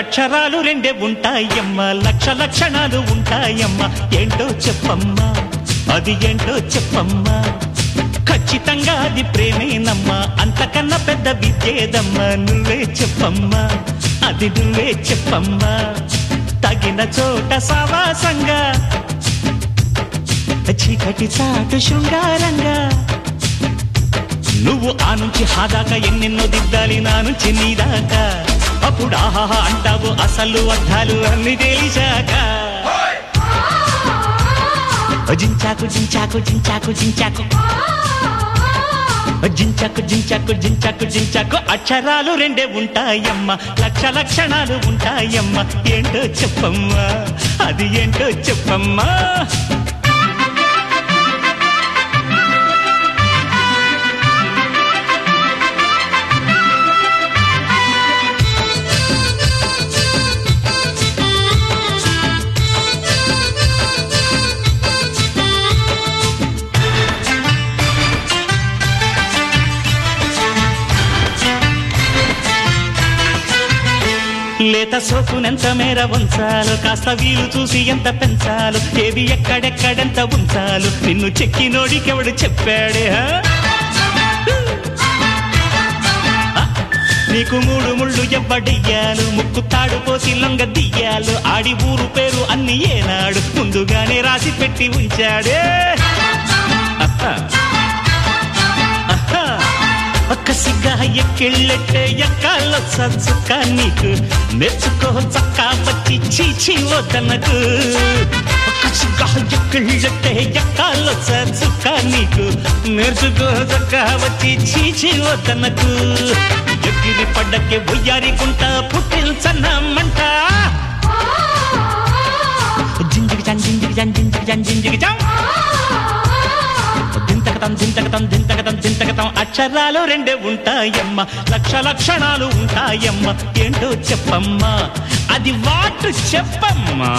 అక్షరాలు రెండే ఉంటాయమ్మ లక్ష లక్షణాలు ఉంటాయమ్మ ఏంటో చెప్పమ్మా అది ఏంటో చెప్పమ్మా ఖచ్చితంగా అది ప్రేమేనమ్మా అంతకన్నా పెద్ద విద్యేదమ్మా నువ్వే చెప్పమ్మా అది నువ్వే చెప్పమ్మా తగిన చోట సావాసంగా చీకటి చాటు శృంగారంగా నువ్వు ఆ నుంచి హాదాకా ఎన్నెన్నో దిద్దాలి నా నుంచి నీ దాకా అప్పుడు ఆహాహా అంటావు అసలు అర్థాలు అన్ని తెలిసాక జించాకు జించాకు జించాకు జించాకు జించాకు జించాకు జించాకు జించాకు అక్షరాలు రెండే ఉంటాయమ్మ లక్ష లక్షణాలు ఉంటాయమ్మ ఏంటో చెప్పమ్మా అది ఏంటో చెప్పమ్మా లేత సోకునెంత మేర ఉంచాలు కాస్త వీలు చూసి ఎంత పెంచాలు ఏది ఎక్కడెక్కడెంత ఉంచాలు నిన్ను చెక్కి నోడికెవడు చెప్పాడే హా? ఆ, నీకు మూడు ముళ్ళు ఎవ్వడియ్యాలు ముక్కు తాడు పోసి లొంగ దియ్యాలు ఆడి ఊరు పేరు అన్ని ఏనాడు ముందుగానే రాసి పెట్టి ఉంచాడే ఆహా. ఆహా. ఒక్క సిగ్గా ఎక్కిళ్ళెట్టే ఎక్కాల సచ్చుక నీకు నేర్చుకో చక్కా పచ్చి చీచి వద్దనకు ఒక్క సిగ్గా ఎక్కిళ్ళెట్టే ఎక్కాల సచ్చుక నీకు నేర్చుకో చక్కా వచ్చి చీచి వద్దనకు ఎగిరి పడ్డకే బొయ్యారికుంట పుట్టిల్చన్నమంట జింజిగి జన్ జింజిగి జన్ జింజిగి జన్ జింజిగి జన్ దింతకతం దింతకతం దింతకతం దింతకతం అక్షరాలు రెండే ఉంటాయమ్మ లక్ష లక్షణాలు ఉంటాయమ్మ ఏంటో చెప్పమ్మా అది వాటు చెప్పమ్మా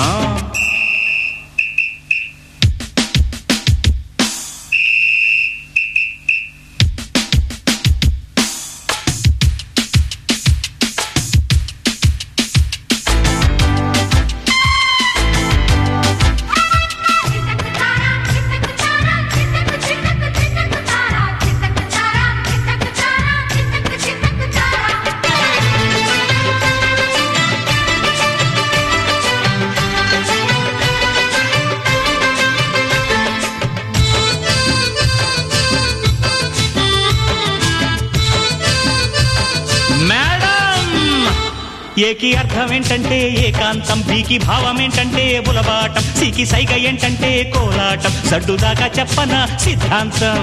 మేడం ఏకి అర్థం ఏంటంటే ఏకాంతం బీకి భావం ఏంటంటే బులబాటం సికి సైగ ఏంటంటే కోలాటం సడ్డు దాకా చెప్పన సిద్ధాంతం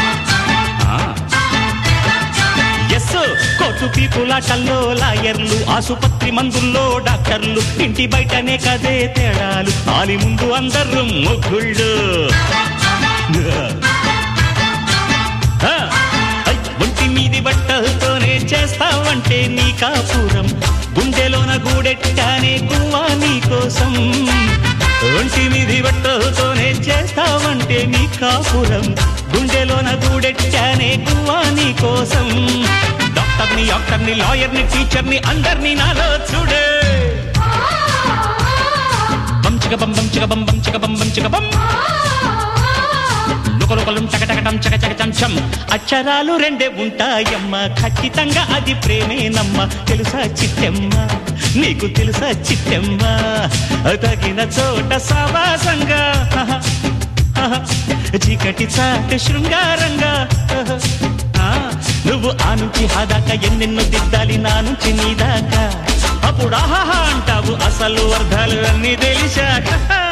ఎస్ కోర్టు పీపులాటల్లో లాయర్లు ఆసుపత్రి మందుల్లో డాక్టర్లు ఇంటి బయటనే కదే తేడాలు ఆలి ముందు అందరూ మొగ్గుళ్ళు ఆ, ఐ, ఒంటి మీది బట్టలతోనే చేస్తావంటే నీ కాపురం గుండెలోన గూడెట్టానే గువ్వా నీ కోసం ఒంటి మీది బట్టలతోనే చేస్తావంటే నీ కాపురం గుండెలోన గూడెట్టానే గువ్వా నీ కోసం డాక్టర్ని డాక్టర్ని లాయర్ని టీచర్ని అందరినీ నాలో చూడే బంచిక బం బంచిక బం బంచిక బం బంచిక బం లుకలుకలం చకటకటం చకచకచంచం అక్షరాలు రెండే ఉంటాయమ్మ ఖచ్చితంగా అది ప్రేమేనమ్మ తెలుసా చిట్టెమ్మ నీకు తెలుసా చిట్టెమ్మ తగిన చోట సావాసంగా చీకటి చాట శృంగారంగా ఆ, నువ్వు ఆ నుంచి హాదాకా ఎన్నెన్నో దిద్దాలి నా నుంచి నీ దాకా అప్పుడు ఆహాహా అంటావు అసలు అర్థాలు అన్ని తెలిసాక